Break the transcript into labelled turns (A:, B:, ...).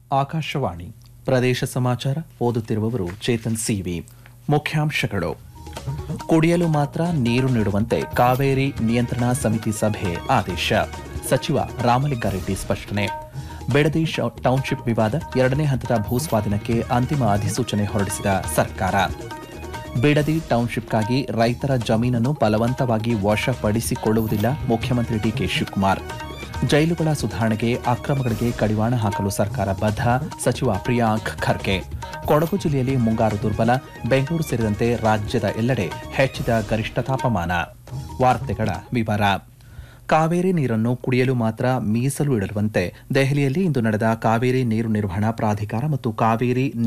A: ಆಕಾಶವಾಣಿ ಪ್ರದೇಶ ಸಮಾಚಾರ ಓದುತ್ತಿರುವವರು ಚೇತನ್ ಸಿವಿ ಮುಖ್ಯಾಂಶಗಳು ಕುಡಿಯಲು ಮಾತ್ರ ನೀರು ನೀಡುವಂತೆ ಕಾವೇರಿ ನಿಯಂತ್ರಣ ಸಮಿತಿ ಸಭೆ ಆದೇಶ ಸಚಿವ ರಾಮಲಿಂಗಾರೆಡ್ಡಿ ಸ್ಪಷ್ಟನೆ ಬೆಡದಿ ಶೌ- ಟೌನ್ಶಿಪ್ ವಿವಾದ ಎರಡನೇ ಹಂತದ ಭೂಸ್ವಾಧೀನಕ್ಕೆ ಅಂತಿಮ ಅಧಿಸೂಚನೆ ಹೊರಡಿಸಿದ ಸರ್ಕಾರ ಬಿಡದಿ ಟೌನ್ಶಿಪ್ಗಾಗಿ ರೈತರ ಜಮೀನನ್ನು ಬಲವಂತವಾಗಿ ವಶಪಡಿಸಿಕೊಳ್ಳುವುದಿಲ್ಲ ಮುಖ್ಯಮಂತ್ರಿ ಡಿಕೆ ಶಿವಕುಮಾರ್ ಜೈಲುಗಳ ಸುಧಾರಣೆಗೆ ಅಕ್ರಮಗಳಿಗೆ ಕಡಿವಾಣ ಹಾಕಲು ಸರ್ಕಾರ ಬದ್ಧ ಸಚಿವ ಪ್ರಿಯಾಂಕ್ ಖರ್ಗೆ ಕೊಡಗು ಜಿಲ್ಲೆಯಲ್ಲಿ ಮುಂಗಾರು ದುರ್ಬಲ ಬೆಂಗಳೂರು ಸೇರಿದಂತೆ ರಾಜ್ಯದ ಎಲ್ಲೆಡೆ ಹೆಚ್ಚಿದ ಗರಿಷ್ಠ ತಾಪಮಾನ ವಾರ್ತೆಗಳ ವಿವರ ಕಾವೇರಿ ನೀರನ್ನು ಕುಡಿಯಲು ಮಾತ್ರ ಮೀಸಲು ಇಡುವಂತೆ ದೆಹಲಿಯಲ್ಲಿ ಇಂದು ನಡೆದ ಕಾವೇರಿ ನೀರು ನಿರ್ವಹಣಾ ಪ್ರಾಧಿಕಾರ ಮತ್ತು ಕಾವೇರಿ